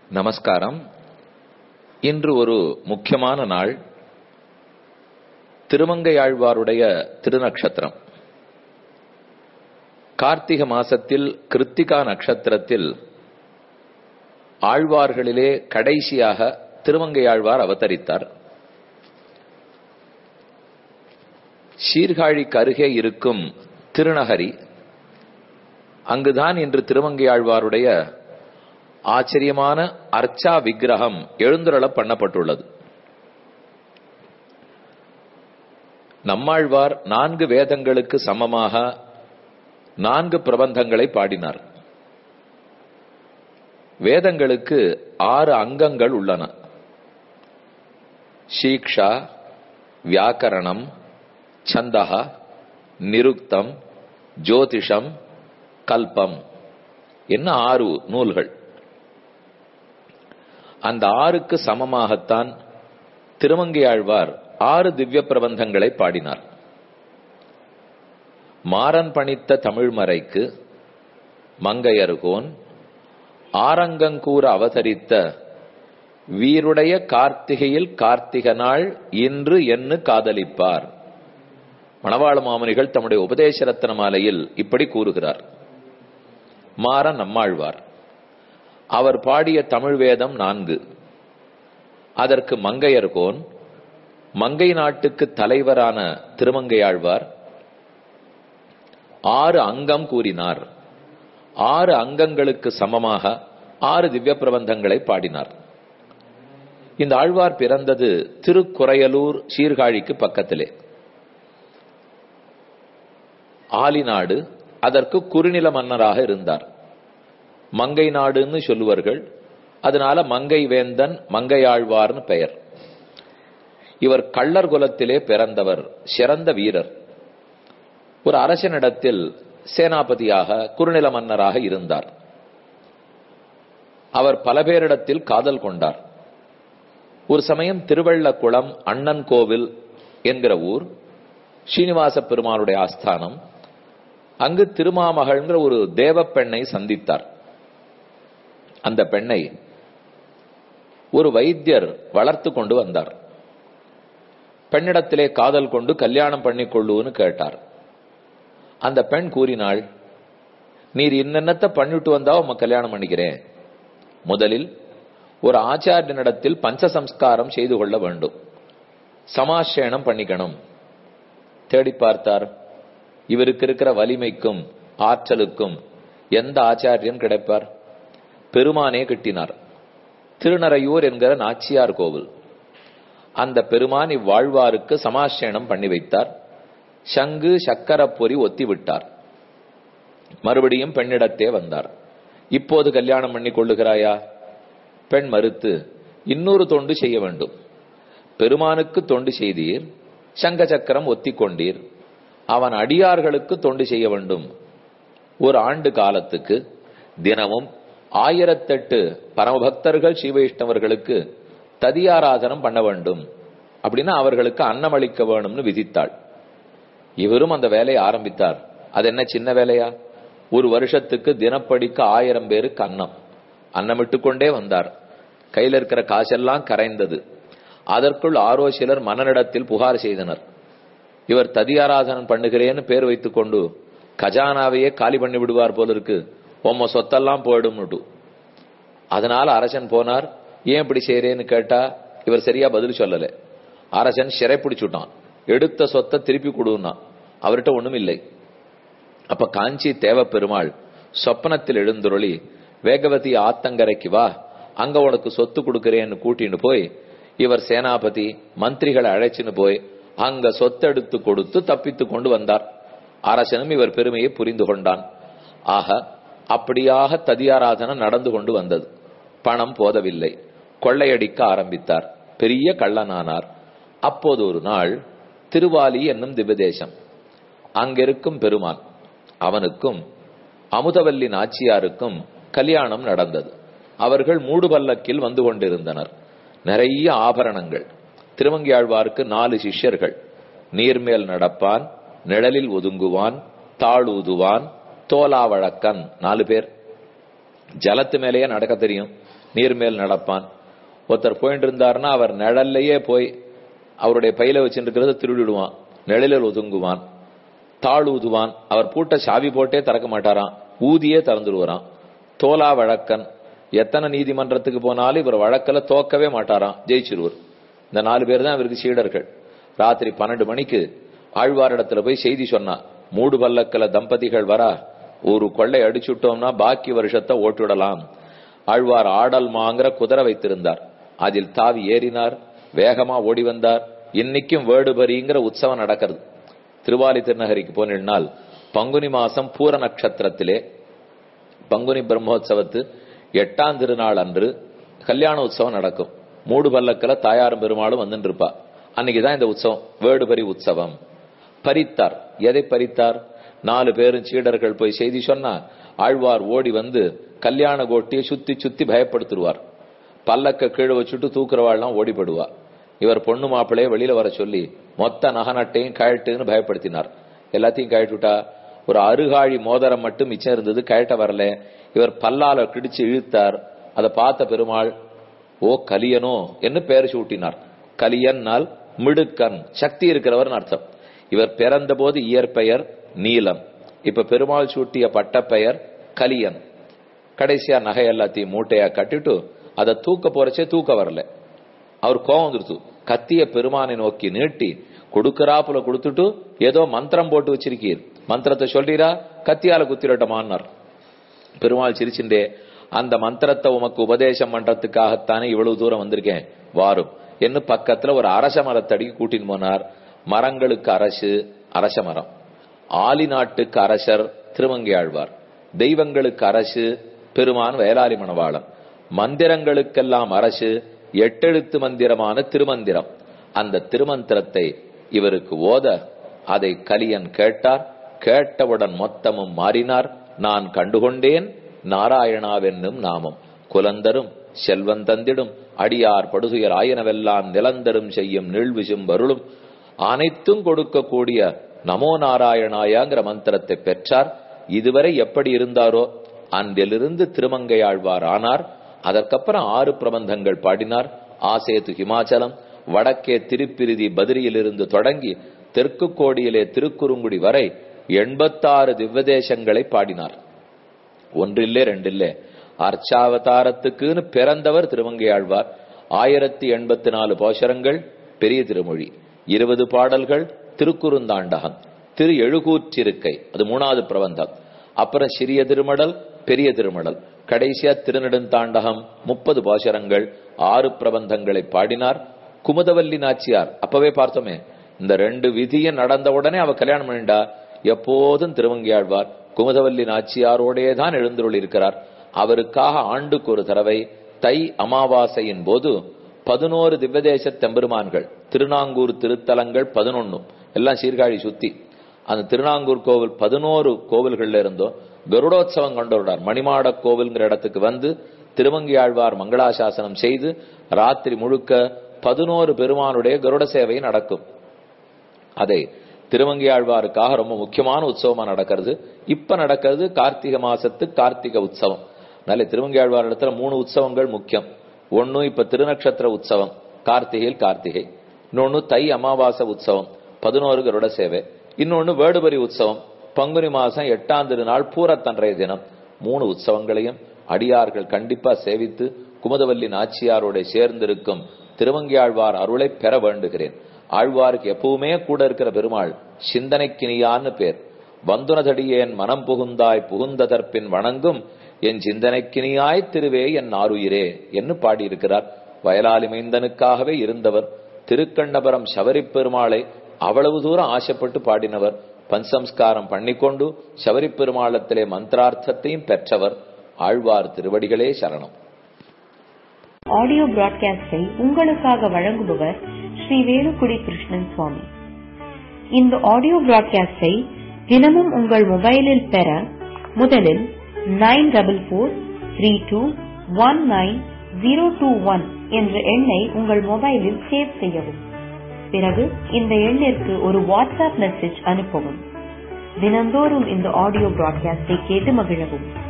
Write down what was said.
நமஸ்காரம் இன்று ஒரு முக்கியமான நாள் திருமங்கையாழ்வாருடைய திருநக்ஷத்திரம் கார்த்திக மாசத்தில் கிருத்திகா நட்சத்திரத்தில் ஆழ்வார்களிலே கடைசியாக திருமங்கையாழ்வார் அவதரித்தார் சீர்காழிக்கு அருகே இருக்கும் திருநகரி அங்குதான் இன்று திருமங்கையாழ்வாருடைய ஆச்சரியமான அர்ச்சா விக்கிரகம் எழுந்துரள பண்ணப்பட்டுள்ளது நம்மாழ்வார் நான்கு வேதங்களுக்கு சமமாக நான்கு பிரபந்தங்களை பாடினார் வேதங்களுக்கு ஆறு அங்கங்கள் உள்ளன சீக்ஷா வியாக்கரணம் சந்தகா நிருக்தம் ஜோதிஷம் கல்பம் என்ன ஆறு நூல்கள் அந்த ஆறுக்கு சமமாகத்தான் திருமங்கையாழ்வார் ஆறு திவ்ய பிரபந்தங்களை பாடினார் மாறன் பணித்த தமிழ்மறைக்கு மங்கையர்கோன் ஆரங்கங்கூற அவதரித்த வீருடைய கார்த்திகையில் கார்த்திக நாள் இன்று என்று காதலிப்பார் மணவாள மாமனிகள் தம்முடைய உபதேச ரத்ன மாலையில் இப்படி கூறுகிறார் மாறன் நம்மாழ்வார் அவர் பாடிய தமிழ் வேதம் நான்கு அதற்கு மங்கையர்கோன் மங்கை நாட்டுக்கு தலைவரான திருமங்கையாழ்வார் ஆறு அங்கம் கூறினார் ஆறு அங்கங்களுக்கு சமமாக ஆறு திவ்ய பிரபந்தங்களை பாடினார் இந்த ஆழ்வார் பிறந்தது திருக்குறையலூர் சீர்காழிக்கு பக்கத்திலே ஆலிநாடு அதற்கு குறுநில மன்னராக இருந்தார் மங்கை நாடுன்னு சொல்லுவார்கள் அதனால மங்கை வேந்தன் மங்கையாழ்வார்னு பெயர் இவர் கள்ளர் குலத்திலே பிறந்தவர் சிறந்த வீரர் ஒரு அரசனிடத்தில் சேனாபதியாக குறுநில மன்னராக இருந்தார் அவர் பல பேரிடத்தில் காதல் கொண்டார் ஒரு சமயம் திருவள்ளக்குளம் அண்ணன் கோவில் என்கிற ஊர் ஸ்ரீனிவாச பெருமானுடைய ஆஸ்தானம் அங்கு திருமாமகள்ங்கிற ஒரு தேவ பெண்ணை சந்தித்தார் அந்த பெண்ணை ஒரு வைத்தியர் வளர்த்து கொண்டு வந்தார் பெண்ணிடத்திலே காதல் கொண்டு கல்யாணம் பண்ணிக் கொள்ளுன்னு கேட்டார் அந்த பெண் கூறினாள் நீர் இன்னென்னத்தை பண்ணிட்டு வந்தா உம கல்யாணம் பண்ணிக்கிறேன் முதலில் ஒரு ஆச்சாரியனிடத்தில் பஞ்சசம்ஸ்காரம் செய்து கொள்ள வேண்டும் சமாசேனம் பண்ணிக்கணும் தேடி பார்த்தார் இவருக்கு இருக்கிற வலிமைக்கும் ஆற்றலுக்கும் எந்த ஆச்சாரியன் கிடைப்பார் பெருமானே கிட்டினார் திருநறையூர் என்கிற நாச்சியார் கோவில் அந்த பெருமான் இவ்வாழ்வாருக்கு சமாசேனம் பண்ணி வைத்தார் சங்கு சக்கர பொறி ஒத்தி விட்டார் மறுபடியும் பெண்ணிடத்தே வந்தார் இப்போது கல்யாணம் பண்ணி கொள்ளுகிறாயா பெண் மறுத்து இன்னொரு தொண்டு செய்ய வேண்டும் பெருமானுக்கு தொண்டு செய்தீர் சங்க சக்கரம் ஒத்தி கொண்டீர் அவன் அடியார்களுக்கு தொண்டு செய்ய வேண்டும் ஒரு ஆண்டு காலத்துக்கு தினமும் ஆயிரத்தெட்டு பரமபக்தர்கள் ஸ்ரீவைஷ்ணவர்களுக்கு ததியாராதனம் பண்ண வேண்டும் அப்படின்னா அவர்களுக்கு அன்னமளிக்க வேணும்னு விதித்தாள் இவரும் அந்த வேலையை ஆரம்பித்தார் அது என்ன சின்ன வேலையா ஒரு வருஷத்துக்கு தினப்படிக்கு ஆயிரம் பேருக்கு அன்னம் அன்னமிட்டு கொண்டே வந்தார் கையில் இருக்கிற காசெல்லாம் கரைந்தது அதற்குள் ஆரோ சிலர் மன்னனிடத்தில் புகார் செய்தனர் இவர் ததியாராதனம் பண்ணுகிறேன்னு பேர் வைத்துக் கொண்டு கஜானாவையே காலி பண்ணி விடுவார் போல இருக்கு உம்ம சொத்தெல்லாம் போயிடும் அதனால அரசன் போனார் ஏன் இப்படி செய்யறேன்னு கேட்டா இவர் சரியா பதில் சொல்லல அரசன் சிறை பிடிச்சுட்டான் எடுத்த சொத்தை திருப்பி கொடுன்னா அவர்கிட்ட ஒண்ணும் இல்லை அப்ப காஞ்சி தேவ பெருமாள் சொப்பனத்தில் எழுந்துருளி வேகவதி ஆத்தங்கரைக்கு வா அங்க உனக்கு சொத்து கொடுக்கறேன்னு கூட்டின்னு போய் இவர் சேனாபதி மந்திரிகளை அழைச்சின்னு போய் அங்க சொத்தெடுத்து கொடுத்து தப்பித்து கொண்டு வந்தார் அரசனும் இவர் பெருமையை புரிந்து கொண்டான் ஆக அப்படியாக ததியாராதனை நடந்து கொண்டு வந்தது பணம் போதவில்லை கொள்ளையடிக்க ஆரம்பித்தார் பெரிய கள்ளனானார் அப்போது ஒரு நாள் திருவாலி என்னும் திவ்யதேசம் அங்கிருக்கும் பெருமான் அவனுக்கும் அமுதவல்லி நாச்சியாருக்கும் கல்யாணம் நடந்தது அவர்கள் மூடு பல்லக்கில் வந்து கொண்டிருந்தனர் நிறைய ஆபரணங்கள் திருமங்கியாழ்வாருக்கு நாலு சிஷ்யர்கள் நீர்மேல் நடப்பான் நிழலில் ஒதுங்குவான் தாழூதுவான் தோலாவழக்கன் நாலு பேர் ஜலத்து மேலேயே நடக்க தெரியும் நீர் மேல் நடப்பான் ஒருத்தர் போயிட்டு இருந்தாருன்னா அவர் நிழல்லையே போய் அவருடைய பையில வச்சுருக்கிறத திருடிடுவான் நிழலில் ஒதுங்குவான் தாழ் ஊதுவான் அவர் பூட்ட சாவி போட்டே திறக்க மாட்டாராம் ஊதியே திறந்துடுவாராம் தோலா வழக்கன் எத்தனை நீதிமன்றத்துக்கு போனாலும் இவர் வழக்கில் தோக்கவே மாட்டாராம் ஜெயிச்சிருவர் இந்த நாலு பேர் தான் இவருக்கு சீடர்கள் ராத்திரி பன்னெண்டு மணிக்கு ஆழ்வாரிடத்துல போய் செய்தி சொன்னா மூடு பல்லக்கில் தம்பதிகள் வரா ஒரு கொள்ளை அடிச்சுட்டோம்னா பாக்கி வருஷத்தை ஓட்டுடலாம் ஆழ்வார் ஆடல் மாங்கிற குதிரை வைத்திருந்தார் அதில் தாவி ஏறினார் வேகமா ஓடி வந்தார் இன்னைக்கும் வேடுபரிங்கிற உற்சவம் நடக்கிறது திருவாலி திருநகரிக்கு போனால் பங்குனி மாசம் பூர நட்சத்திரத்திலே பங்குனி பிரம்மோற்சவத்து எட்டாம் திருநாள் அன்று கல்யாண உற்சவம் நடக்கும் மூடு பல்லக்கில் தாயாரும் பெருமாளும் வந்துட்டு இருப்பா அன்னைக்குதான் இந்த உற்சவம் வேடுபரி உற்சவம் பறித்தார் எதை பறித்தார் நாலு பேரும் சீடர்கள் போய் செய்தி சொன்னா ஆழ்வார் ஓடி வந்து கல்யாண கோட்டியை சுத்தி சுத்தி பயப்படுத்துருவார் பல்லக்க கீழே வச்சுட்டு தூக்குறவாள்லாம் ஓடிப்படுவா இவர் பொண்ணு மாப்பிள்ளைய வெளியில வர சொல்லி மொத்த நகநட்டையும் கழட்டுன்னு பயப்படுத்தினார் எல்லாத்தையும் கழட்டுட்டா ஒரு அருகாழி மோதிரம் மட்டும் மிச்சம் இருந்தது கழட்ட வரல இவர் பல்லால கிடிச்சு இழுத்தார் அதை பார்த்த பெருமாள் ஓ கலியனோ என்று பெயர் சூட்டினார் கலியன்னால் மிடுக்கன் சக்தி இருக்கிறவர் அர்த்தம் இவர் பிறந்த போது இயற்பெயர் நீலம் இப்ப பெருமாள் சூட்டிய பட்ட பெயர் கலியன் கடைசியா நகை எல்லாத்தையும் மூட்டையா கட்டிட்டு அதை தூக்க போறச்சே தூக்க வரல அவர் கோவம் வந்துருத்து கத்திய பெருமானை நோக்கி நீட்டி கொடுக்கறாப்புல கொடுத்துட்டு ஏதோ மந்திரம் போட்டு வச்சிருக்கீர் மந்திரத்தை சொல்றீரா கத்தியால குத்திரட்டமான்னார் பெருமாள் சிரிச்சுண்டே அந்த மந்திரத்தை உமக்கு உபதேசம் பண்றதுக்காகத்தானே இவ்வளவு தூரம் வந்திருக்கேன் வாரும் என்று பக்கத்துல ஒரு அரச மரத்தடி கூட்டின்னு போனார் மரங்களுக்கு அரசு அரச மரம் ஆலி நாட்டுக்கு அரசர் திருமங்கையாழ்வார் தெய்வங்களுக்கு அரசு பெருமான் வேளாளி மணவாளன் மந்திரங்களுக்கெல்லாம் அரசு எட்டெழுத்து மந்திரமான திருமந்திரம் அந்த திருமந்திரத்தை இவருக்கு ஓத அதை கலியன் கேட்டார் கேட்டவுடன் மொத்தமும் மாறினார் நான் கண்டுகொண்டேன் நாராயணாவென்னும் நாமம் குலந்தரும் செல்வந்தந்திடும் அடியார் படுதுயர் ஆயனவெல்லாம் நிலந்தரும் செய்யும் நீழ்விசும் வருளும் அனைத்தும் கொடுக்கக்கூடிய நமோ நாராயணாயாங்கிற மந்திரத்தை பெற்றார் இதுவரை எப்படி இருந்தாரோ அன்றிலிருந்து திருமங்கையாழ்வார் ஆனார் அதற்கப்புறம் ஆறு பிரபந்தங்கள் பாடினார் ஆசேது ஹிமாச்சலம் வடக்கே திருப்பிரிதி பதிரியிலிருந்து தொடங்கி தெற்கு கோடியிலே திருக்குறுங்குடி வரை எண்பத்தாறு திவ்வதேசங்களை பாடினார் ஒன்றில்லே ரெண்டில்லே அர்ச்சாவதாரத்துக்குன்னு பிறந்தவர் திருமங்கையாழ்வார் ஆயிரத்தி எண்பத்தி நாலு போஷரங்கள் பெரிய திருமொழி இருபது பாடல்கள் திருக்குறுந்தாண்டகம் திரு எழுகூற்றிருக்கை அது மூணாவது பிரபந்தம் அப்புறம் சிறிய திருமடல் பெரிய திருமடல் கடைசியா திருநெடுந்தாண்டகம் முப்பது பாசரங்கள் ஆறு பிரபந்தங்களை பாடினார் குமுதவல்லி நாச்சியார் அப்பவே பார்த்தோமே இந்த ரெண்டு விதியும் நடந்த உடனே அவ கல்யாணம் பண்ணிண்டா எப்போதும் திருவங்கியாழ்வார் குமுதவல்லி நாச்சியாரோடே தான் எழுந்துருள் இருக்கிறார் அவருக்காக ஆண்டுக்கு ஒரு தடவை தை அமாவாசையின் போது பதினோரு திவ்வதேச தெம்பெருமான்கள் திருநாங்கூர் திருத்தலங்கள் பதினொன்னு எல்லாம் சீர்காழி சுத்தி அந்த திருநாங்கூர் கோவில் பதினோரு கோவில்கள்ல இருந்தோ கருடோத்சவம் கொண்டாடுறார் மணிமாட கோவில்ங்கிற இடத்துக்கு வந்து திருமங்கியாழ்வார் மங்களாசாசனம் செய்து ராத்திரி முழுக்க பதினோரு பெருமானுடைய கருட சேவை நடக்கும் அதை திருமங்கியாழ்வாருக்காக ரொம்ப முக்கியமான உற்சவமா நடக்கிறது இப்ப நடக்கிறது கார்த்திகை மாசத்து கார்த்திகை உற்சவம் நல்ல திருமங்கியாழ்வார் இடத்துல மூணு உற்சவங்கள் முக்கியம் ஒன்னு இப்ப திருநக்ஷத்திர உற்சவம் கார்த்திகையில் கார்த்திகை இன்னொன்னு தை அமாவாசை உற்சவம் பதினோரு கருட சேவை இன்னொன்னு வேடுபரி உற்சவம் பங்குனி மாசம் எட்டாம் திருநாள் பூரத்தன்றைய தினம் மூணு உற்சவங்களையும் அடியார்கள் கண்டிப்பா சேவித்து குமுதவல்லி நாச்சியாரோட சேர்ந்திருக்கும் திருவங்கியாழ்வார் அருளை பெற வேண்டுகிறேன் ஆழ்வாருக்கு எப்பவுமே கூட இருக்கிற பெருமாள் சிந்தனைக்கினியான்னு பேர் வந்துனதடியேன் மனம் புகுந்தாய் புகுந்ததற்பின் வணங்கும் என் சிந்தனைக்கினியாய் திருவே என் ஆருயிரே என்று பாடியிருக்கிறார் வயலாளி மைந்தனுக்காகவே இருந்தவர் திருக்கண்ணபுரம் சபரி பெருமாளை அவ்வளவு தூரம் ஆசைப்பட்டு பாடினவர் பஞ்சம்ஸ்காரம் பண்ணிக்கொண்டு சபரி பெருமாளத்திலே மந்திரார்த்தத்தையும் பெற்றவர் ஆழ்வார் திருவடிகளே சரணம் ஆடியோ பிராட்காஸ்டை உங்களுக்காக வழங்குபவர் ஸ்ரீ வேலுக்குடி கிருஷ்ணன் சுவாமி இந்த ஆடியோ பிராட்காஸ்டை தினமும் உங்கள் மொபைலில் பெற முதலில் nine double four three two one nine zero two one என்ற எண்ணை உங்கள் மொபைலில் சேவ் செய்யவும் பிறகு இந்த எண்ணிற்கு ஒரு வாட்ஸ்அப் மெசேஜ் அனுப்பவும் தினந்தோறும் இந்த ஆடியோ பிராட்காஸ்டை கேட்டு மகிழவும்